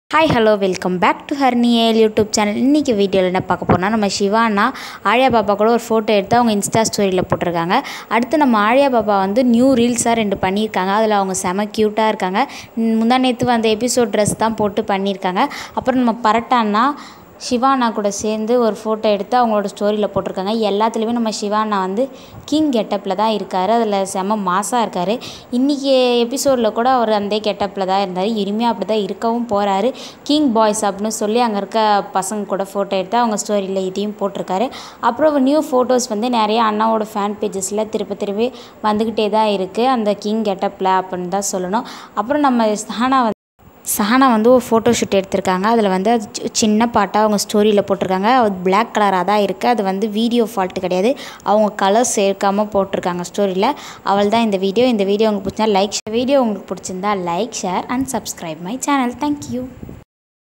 hi hello welcome back to ஹர்னியல் YouTube channel இன்றைக்கி வீடியோவில் என்ன பார்க்க போனால் நம்ம சிவானா ஆழியா பாப்பா கூட ஒரு ஃபோட்டோ எடுத்து அவங்க இன்ஸ்டா ஸ்டோரியில் போட்டிருக்காங்க அடுத்து நம்ம ஆழியா பாப்பா வந்து நியூ ரீல்ஸாக ரெண்டு பண்ணியிருக்காங்க அதில் அவங்க செம க்யூட்டாக இருக்காங்க முந்தா நேற்று அந்த எபிசோட் ட்ரெஸ் தான் போட்டு பண்ணியிருக்காங்க அப்புறம் நம்ம பரட்டான்னா சிவானா கூட சேர்ந்து ஒரு ஃபோட்டோ எடுத்து அவங்களோட ஸ்டோரியில் போட்டிருக்காங்க எல்லாத்துலேயுமே நம்ம சிவானா வந்து கிங் கெட்டப்பில் தான் இருக்கார் அதில் செம மாசாக இருக்கார் இன்றைக்கி எபிசோடில் கூட அவர் அந்த கெட்டப்பில் தான் இருந்தார் இனிமேல் அப்படி தான் இருக்கவும் போகிறாரு கிங் பாய்ஸ் அப்படின்னு சொல்லி அங்கே இருக்க பசங்க கூட ஃபோட்டோ எடுத்து அவங்க ஸ்டோரியில் இதையும் போட்டிருக்காரு அப்புறம் நியூ ஃபோட்டோஸ் வந்து நிறைய அண்ணாவோட ஃபேன் பேஜஸில் திருப்பி திருப்பி வந்துக்கிட்டே தான் இருக்குது அந்த கிங் கெட்டப்பில் அப்படின்னு தான் சொல்லணும் அப்புறம் நம்ம சஹானா வந்து சஹானா வந்து ஒரு ஃபோட்டோ ஷூட் எடுத்திருக்காங்க அதில் வந்து அது சி- சின்ன பாட்டாக அவங்க ஸ்டோரியில் போட்டிருக்காங்க அது பிளாக் கலராக தான் இருக்குது அது வந்து வீடியோ ஃபால்ட்டு கிடையாது அவங்க கலர் சேர்க்காமல் போட்டிருக்காங்க ஸ்டோரியில் அவள் தான் இந்த வீடியோ இந்த வீடியோ உங்களுக்கு பிடிச்சா லைக் வீடியோ உங்களுக்கு பிடிச்சிருந்தா like share and subscribe my channel thank you